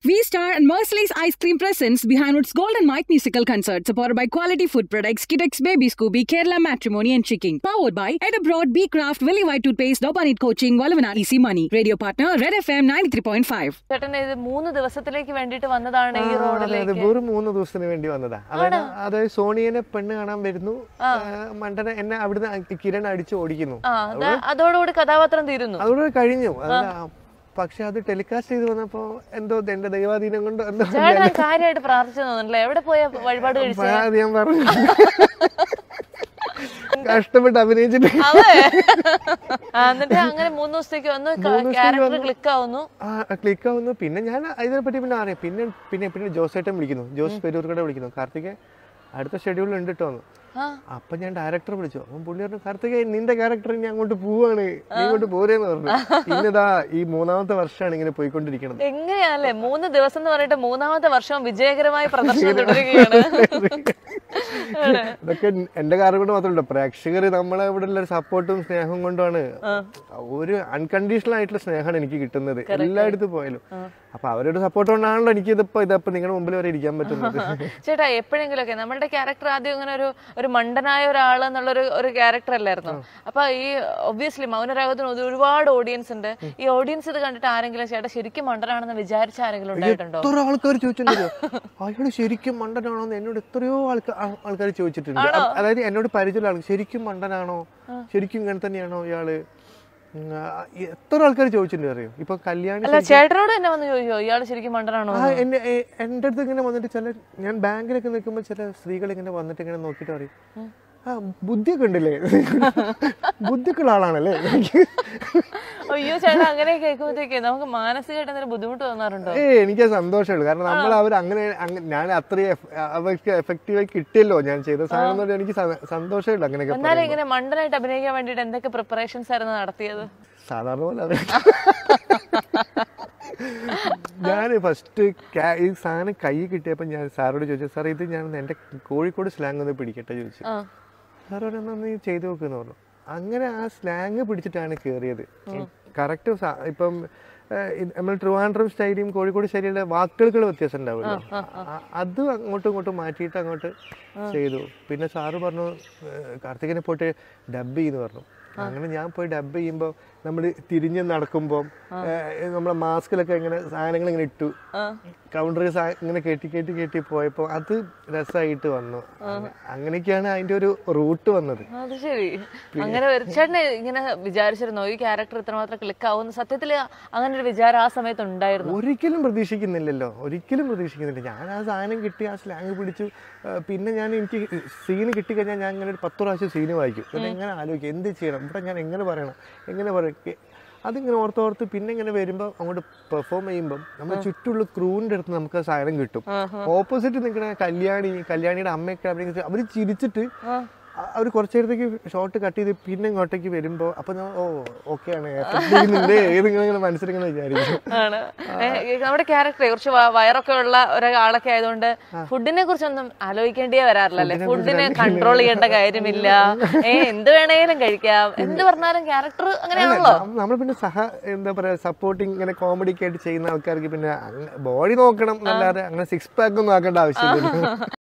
V-Star and Merciless Ice Cream presents behind its Golden Mike musical concert, supported by quality food products, Kitex Baby Scooby, Kerala Matrimony and Chicken. Powered by Ed Abroad, B Craft, Willy White Toothpaste, Dobanit Coaching, Valavana Easy Money. Radio partner, Red FM 93.5. ചേട്ടൻ ഇത് മൂന്ന് ദിവസത്തിലേക്ക് വേണ്ടിട്ട് വന്നതാണ് ഈ ആ, അതെ, അതെ റോഡിലേക്ക് വെറും മൂന്ന് ദിവസത്തിന് വേണ്ടി വന്നതാ അതായത് അതായത് സോണിയനെ പെണ്ണ് കാണാൻ വരുന്നു ആ, മണ്ടനെ എന്നെ അവിടുന്ന് കിരൺ അടിച്ച് ഓടിക്കുന്നു ആ അത് അതോടുകൂടി കഥാപാത്രം തീരുന്നു അതോടെ കഴിഞ്ഞു അത് ആ, പക്ഷെ അത് ടെലികാസ്റ്റ് ചെയ്ത് വന്നപ്പോ എന്തോ എന്റെ ദൈവാധീനം കൊണ്ട് എന്തോ ചേട്ടൻ കാര്യമായിട്ട് പ്രാർത്ഥിച്ചു തോന്നുന്നില്ല എവിടെ പോയ വഴിപാട് കഴിച്ചു അത് ഞാൻ പറഞ്ഞു കഷ്ടപ്പെട്ട് അഭിനയിച്ചിട്ട് അതെ ആ, എന്നിട്ട് അങ്ങനെ മൂന്ന് ദിവസത്തേക്ക് വന്ന് ക്യാരക്ടർ ക്ലിക്ക് ആവുന്നു ആ ക്ലിക്ക് ആവുന്നു പിന്നെ ഞാൻ ഇതിനെപ്പറ്റി പിന്നെ അറിയാം പിന്നെ പിന്നെ പിന്നെ ജോസേട്ടൻ വിളിക്കുന്നു ജോസ് പെരൂർക്കടെ വിളിക്കുന്നു കാർത്തിക് അടുത്ത ഷെഡ്യൂളിൽ ഉണ്ട് കേട്ടോ എന്ന്. ആ. അപ്പൊ ഞാൻ ഡയറക്ടറെ വിളിച്ചു അപ്പം പുള്ളി പറഞ്ഞു കാർത്തിക് നിന്റെ ക്യാരക്ടർ ഞാൻ അങ്ങോട്ട് പോവാണ് നീ ഇങ്ങോട്ട് പോരേന്ന് പറഞ്ഞു പിന്നെതാ ഈ മൂന്നാമത്തെ വർഷമാണ് ഇങ്ങനെ പോയിക്കൊണ്ടിരിക്കുന്നത് എങ്ങനെയാല്ലേ മൂന്ന് ദിവസം എന്ന് പറഞ്ഞിട്ട് മൂന്നാമത്തെ വർഷം വിജയകരമായി പ്രദർശനം തുടരുകയാണ് ഇതൊക്കെ എന്റെ കാരണം കൊണ്ട് മാത്രമല്ല പ്രേക്ഷകർ നമ്മളെ ഇവിടെ ഉള്ള സപ്പോർട്ടും സ്നേഹവും കൊണ്ടാണ് ഒരു അൺകണ്ടീഷണൽ ആയിട്ടുള്ള സ്നേഹമാണ് എനിക്ക് കിട്ടുന്നത് എല്ലായിടത്തും പോയാലും അപ്പൊ അവരുടെ സപ്പോർട്ട് കൊണ്ടാണല്ലോ എനിക്ക് ഇതിപ്പോ ഇതപ്പോ നിങ്ങളുടെ മുമ്പിൽ വരെ ഇരിക്കാൻ പറ്റുന്നത് ചേട്ടാ എപ്പോഴെങ്കിലും ഒക്കെ നമ്മളുടെ ക്യാരക്ടർ ആദ്യം ഇങ്ങനെ ഒരു ഒരു മണ്ടനായ ഒരാൾ എന്നുള്ളൊരു ഒരു ക്യാരക്ടർ അല്ലായിരുന്നു അപ്പൊ ഈ ഒബ്വിയസ്ലി മൗനരാഗത്തിന് ഒരു- ഒരുപാട് ഓഡിയൻസ് ഉണ്ട് ഈ ഓഡിയൻസ് ഇത് കണ്ടിട്ട് ആരെങ്കിലും ചേട്ടാ ശരിക്കും മണ്ടനാണെന്ന് വിചാരിച്ച ആരെങ്കിലും ഉണ്ടായിട്ടുണ്ടോ എത്ര ആൾക്കാർ ചോദിച്ചിട്ടുണ്ടോ അയാൾ ശരിക്കും മണ്ടനാണോ എന്ന് എന്നോട് എത്രയോ ആൾക്കാർ ആൾക്കാർ ചോദിച്ചിട്ടുണ്ട് അ- അതായത് എന്നോട് പരിചയമുള്ള ആൾ ശരിക്കും മണ്ടനാണോ ശരിക്കും ഇങ്ങനെ തന്നെയാണോ ഇയാള് ഉം, ആ, എത്ര ആൾക്കാർ ചോദിച്ചിട്ടുണ്ട് അറിയോ ഇപ്പൊ കല്യാണി അല്ല ചേട്ടനോട് തന്നെ വന്ന് ചോദിച്ചോ ഇയാള് ശരിക്കും മണ്ടനാണോ ആ എന്നെ എ- എൻ്റെ അടുത്ത് ഇങ്ങനെ വന്നിട്ട് ചില ഞാൻ ബാങ്കിലൊക്കെ നിൽക്കുമ്പോൾ ചില സ്ത്രീകൾ ഇങ്ങനെ വന്നിട്ട് ഇങ്ങനെ നോക്കിയിട്ട് പറയും ആ ബുദ്ധിയൊക്കെ ഉണ്ടല്ലേ ബുദ്ധിയൊക്കെ ഉള്ള ആളാണല്ലേ അയ്യോ ചേട്ടാ അങ്ങനെ കേൾക്കുമ്പോഴത്തേക്ക് നമുക്ക് മാനസികമായിട്ട് എന്തെങ്കിലും ബുദ്ധിമുട്ട് തോന്നാറുണ്ടോ ഏ എനിക്ക് സന്തോഷമുള്ളൂ കാരണം നമ്മൾ അവർ അങ്ങനെ അങ്ങ- ഞാൻ അത്രയും എഫ്- അവർക്ക് എഫക്റ്റീവായി കിട്ടിയല്ലോ ഞാൻ ചെയ്ത സാധനം എന്ന് പറഞ്ഞാൽ എനിക്ക് സ- സന്തോഷമുള്ളൂ അങ്ങനെയൊക്കെ എന്നാലും ഇങ്ങനെ മണ്ടനായിട്ട് അഭിനയിക്കാൻ വേണ്ടിയിട്ട് എന്തൊക്കെ പ്രിപ്പറേഷൻസ് ആയിരുന്നു നടത്തിയത് സാധാരണ പോലെ അത് ഞാൻ ഫസ്റ്റ് ഈ സാധനം കൈ കിട്ടിയപ്പോൾ ഞാൻ സാറോട് ചോദിച്ചു സാർ ഇത് ഞാൻ എൻ്റെ കോഴിക്കോട് സ്ലാങ് ഒന്ന് പിടിക്കട്ടെ ചോദിച്ചു ആ സാർ പറഞ്ഞു നീ ചെയ്തു നോക്കുന്ന് പറഞ്ഞു അങ്ങനെ ആ സ്ലാങ് പിടിച്ചിട്ടാണ് കയറിയത് കറക്റ്റ് ഇപ്പം ഏഹ്, ഇത് നമ്മൾ ട്രിവാൻഡ്രം സ്റ്റൈലും കോഴിക്കോട് സ്റ്റൈലിലെ വാക്കുകൾക്കുള്ള വ്യത്യാസം ഉണ്ടാവുമല്ലോ ആ- അത് അങ്ങോട്ടും ഇങ്ങോട്ടും മാറ്റിയിട്ട് അങ്ങോട്ട് ചെയ്തു പിന്നെ സാറ് പറഞ്ഞു ഏഹ്, കാർത്തികിനെ പോയിട്ട് ഡബ് ചെയ്യുന്നു പറഞ്ഞു അങ്ങനെ ഞാൻ പോയി ഡബ് ചെയ്യുമ്പോൾ നമ്മൾ തിരിഞ്ഞ് നടക്കുമ്പോൾ നമ്മളെ മാസ്കിലൊക്കെ ഇങ്ങനെ സാധനങ്ങൾ ഇങ്ങനെ ഇട്ടു കൗണ്ടർ ഇങ്ങനെ കെട്ടി കെട്ടി കെട്ടി പോയപ്പോൾ അത് രസമായിട്ട് വന്നു അങ്ങ- അങ്ങനെയൊക്കെയാണ് അതിന്റെ ഒരു റൂട്ട് വന്നത് അത് ശരി അങ്ങനെ ഒരു- ചേട്ടന് ഇങ്ങനെ വിചാരിച്ചിരുന്നോ ഈ ക്യാരക്ടർ ഇത്രമാത്രം ക്ലിക്ക് ആവുന്ന സത്യത്തിൽ അങ്ങനെ ഒരു വിചാരം ആ സമയത്ത് ഉണ്ടായിരുന്നു ഒരിക്കലും പ്രതീക്ഷിക്കുന്നില്ലല്ലോ ഒരിക്കലും പ്രതീക്ഷിക്കുന്നില്ല ഞാൻ ആ സാധനം കിട്ടി ആ സ്ലാങ് പിടിച്ചു ആ, പിന്നെ ഞാൻ എനിക്ക് സീന് കിട്ടിക്കഴിഞ്ഞാൽ ഞാൻ ഇങ്ങനെ ഒരു പത്ത് പ്രാവശ്യം സീന് വായിക്കും പിന്നെ എങ്ങനെ ആലോചിക്കും എന്ത് ചെയ്യണം ഇവിടെ ഞാൻ എങ്ങനെ പറയണം എങ്ങനെ പറയും കെ- അതിങ്ങനെ ഓർത്തോർത്ത് പിന്നെ ഇങ്ങനെ വരുമ്പോൾ അങ്ങോട്ട് പെർഫോം ചെയ്യുമ്പോൾ നമ്മുടെ ചുറ്റുള്ള ക്രൂവിൻ്റെ അടുത്ത് നമുക്ക് ആ സാധനം കിട്ടും ഓപ്പോസിറ്റ് നിൽക്കുന്ന കല്യാണി കല്യാണിയുടെ അമ്മയൊക്കെ അഭിനയിച്ച് അവർ ചിരിച്ചിട്ട് അവർ കുറച്ചു നേരത്തേക്ക് ഷോട്ട് കട്ട് ചെയ്ത് പിന്നെ ഇങ്ങോട്ടേക്ക് വരുമ്പോൾ അപ്പോൾ ഞാൻ ഓ ഓക്കെ ആണ് effect ചെയ്യുന്നുണ്ട് ഏതിങ്ങനെ മനസ്സിലിങ്ങനെ വിചാരിക്കും ആണ് ഏ, നമ്മുടെ ക്യാരക്ടർ കുറച്ച് വ- വയറൊക്കെ ഉള്ള ഒരാളൊക്കെ ആയതുകൊണ്ട് ഫുഡിനെ കുറിച്ചൊന്നും ആലോചിക്കേണ്ടിയേ വരാറില്ലല്ലേ ഫുഡിനെ കൺട്രോൾ ചെയ്യേണ്ട കാര്യമില്ല ഏ എന്ത് വേണേലും കഴിക്കാം എന്ത് പറഞ്ഞാലും ക്യാരക്ടർ അങ്ങനെയാണല്ലോ നമ്മൾ പിന്നെ സഹ എന്താ പറയാ സപ്പോർട്ടിങ് ഇങ്ങനെ കോമഡി ഒക്കെ ആയിട്ട് ചെയ്യുന്ന ആൾക്കാർക്ക് പിന്നെ ബോഡി നോക്കണം എന്നല്ലാതെ അങ്ങനെ സിക്സ് പാക്ക് ഒന്നും ആക്കേണ്ട ആവശ്യമില്ല